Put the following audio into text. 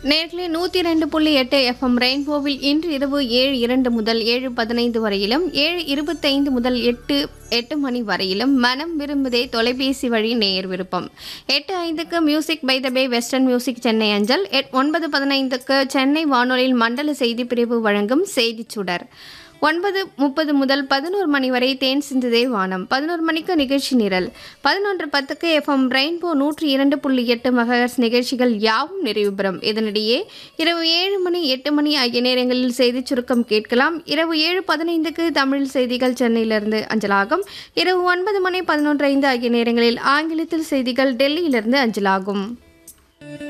நேர்களே நூற்றி ரெண்டு புள்ளி எட்டு எஃப்எம் ரெயின்போவில் இன்று இரவு ஏழு இரண்டு முதல் ஏழு பதினைந்து வரையிலும் ஏழு இருபத்தைந்து முதல் எட்டு எட்டு மணி வரையிலும் மனம் விரும்புதே தொலைபேசி வழி நேயர் விருப்பம் எட்டு ஐந்துக்கு music by the bay western music Chennai அஞ்சல் எட் ஒன்பது பதினைந்துக்கு சென்னை வானொலியில் மண்டல செய்தி பிரிவு வழங்கும் செய்திச் சுடர் ஒன்பது முப்பது முதல் பதினோரு மணி வரை தேன் சிந்துதே வானம் பதினோரு மணிக்கு நிகழ்ச்சி நிரல் பதினொன்று பத்துக்கு எஃப்எம் ரெயின்போ நூற்றி இரண்டு புள்ளி எட்டு மெகாஹெர்ட்ஸ் நிகழ்ச்சிகள் யாவும் நிறைவு பெறும் இதனிடையே இரவு ஏழு மணி எட்டு மணி ஆகிய நேரங்களில் செய்திச் சுருக்கம் கேட்கலாம் இரவு ஏழு பதினைந்துக்கு தமிழ் செய்திகள் சென்னையிலிருந்து அஞ்சலாகும் இரவு ஒன்பது மணி பதினொன்று ஐந்து ஆகிய நேரங்களில் ஆங்கிலத்தில் செய்திகள் டெல்லியிலிருந்து அஞ்சலாகும்